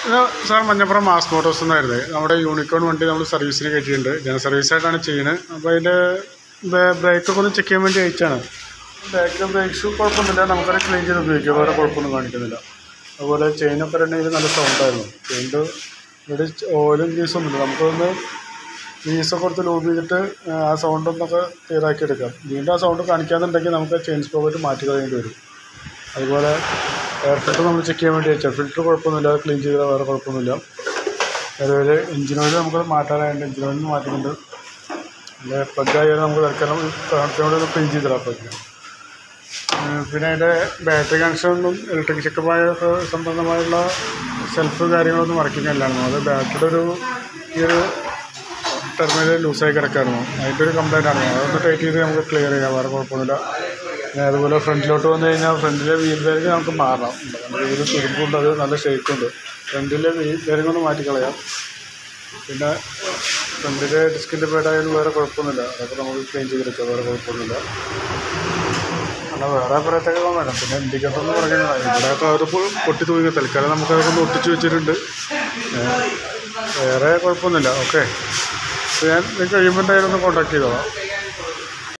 ഇത് sir മഞ്ഞപ്പുറം mass Motors എന്നായിരുന്നു നമ്മുടെ യൂണിക്കോൺ വണ്ടി നമ്മൾ സർവീസിന് കയറ്റിയിട്ടുണ്ട് ജന സർവീസായിട്ടാണ് ചെയ്യുന്നത് അപ്പോൾ അതിൻ്റെ ബ്രേക്കൊക്കെ ഒന്ന് ചെക്ക് ചെയ്യാൻ വേണ്ടി അയച്ചാണ് ബാക്കിലെ ബ്രേക്ക് ഷൂ കുഴപ്പമൊന്നുമില്ല നമുക്കത് ക്ലീൻ ചെയ്ത് ഉപയോഗിക്കാം വേറെ കുഴപ്പമൊന്നും കാണിക്കുന്നില്ല അതുപോലെ ചെയിനൊക്കെ രണ്ടെങ്കിൽ നല്ല സൗണ്ടായിരുന്നു ചെയിൻ്റെ ഇവിടെ ഓയിലും ഗ്രീസൊന്നുമില്ല നമുക്കൊന്ന് ഗ്രീസൊക്കെ കൊടുത്ത് ലൂബ് ചെയ്തിട്ട് ആ സൗണ്ട് ഒന്നൊക്കെ ക്ലിയർ ആക്കി എടുക്കാം വീണ്ടും ആ സൗണ്ട് കാണിക്കാന്നുണ്ടെങ്കിൽ നമുക്ക് ചെയിൻ സ്പോക്കറ്റ് മാറ്റി കളയേണ്ടി വരും അതുപോലെ എയർ ഫിൽറ്റർ നമ്മൾ ചെക്ക് ചെയ്യാൻ വേണ്ടി വെച്ചാൽ ഫിൽറ്റർ കുഴപ്പമൊന്നുമില്ല അത് ക്ലീൻ ചെയ്താൽ വേറെ കുഴപ്പമൊന്നുമില്ല അതുപോലെ എഞ്ചിൻ ഓയിൽ നമുക്ക് മാറ്റാനായിട്ട് എഞ്ചിൻ ഓയിൽ മാറ്റുന്നുണ്ട് പിന്നെ പ്ലഗ് ആയാലും നമുക്ക് തൽക്കാലം കാണിച്ചോട് ക്ലീൻ ചെയ്തിടാം പ്ലഗ് പിന്നെ അതിൻ്റെ ബാറ്ററി കണക്ഷനൊന്നും ഇലക്ട്രിക് ചെക്കപ്പായ സംബന്ധമായുള്ള സെൽഫ് കാര്യങ്ങളൊന്നും വർക്കിംഗ് അല്ലായിരുന്നു അത് ബാറ്ററിയുടെ ഒരു ഈ ഒരു ടെർമിനൽ ലൂസായി കിടക്കായിരുന്നു അതിൻ്റെ ഒരു കംപ്ലൈൻ്റ് ആണ് അതൊന്ന് ടൈറ്റ് ചെയ്ത് നമുക്ക് ക്ലിയർ ചെയ്യാം വേറെ കുഴപ്പമൊന്നുമില്ല പിന്നെ അതുപോലെ ഫ്രണ്ടിലോട്ട് വന്നു കഴിഞ്ഞാൽ ഫ്രണ്ടിലെ വീൽ ബെയറിങ് നമുക്ക് മാറാം വീൽ തുരുമ്പുണ്ട് അത് നല്ല ഷേക്കുണ്ട് ഫ്രണ്ടിലെ വീൽ ബെയറിങ് ഒന്ന് മാറ്റിക്കളയാം പിന്നെ ഫ്രണ്ടിലെ ഡിസ്കിൻ്റെ പേടായാലും വേറെ കുഴപ്പമൊന്നുമില്ല അതൊക്കെ നമുക്ക് ക്ലീൻ ചെയ്തെടുക്കാം വേറെ കുഴപ്പമൊന്നുമില്ല അല്ല വേറെ പറയത്തൊക്കെ വേണം പിന്നെ ഇൻഡിക്കേറ്റർ എന്ന് പറയുന്നത് ഇവിടെയൊക്കെ അവർ പൊട്ടി തൂങ്ങി തൽക്കാലം നമുക്കതൊക്കെ ഒന്ന് ഒട്ടിച്ച് വെച്ചിട്ടുണ്ട് ഏ, വേറെ കുഴപ്പമൊന്നുമില്ല ഓക്കെ ഞാൻ കഴിയുമ്പോൾ എന്തായാലും ഒന്ന് കോൺടാക്ട് ചെയ്തോളാം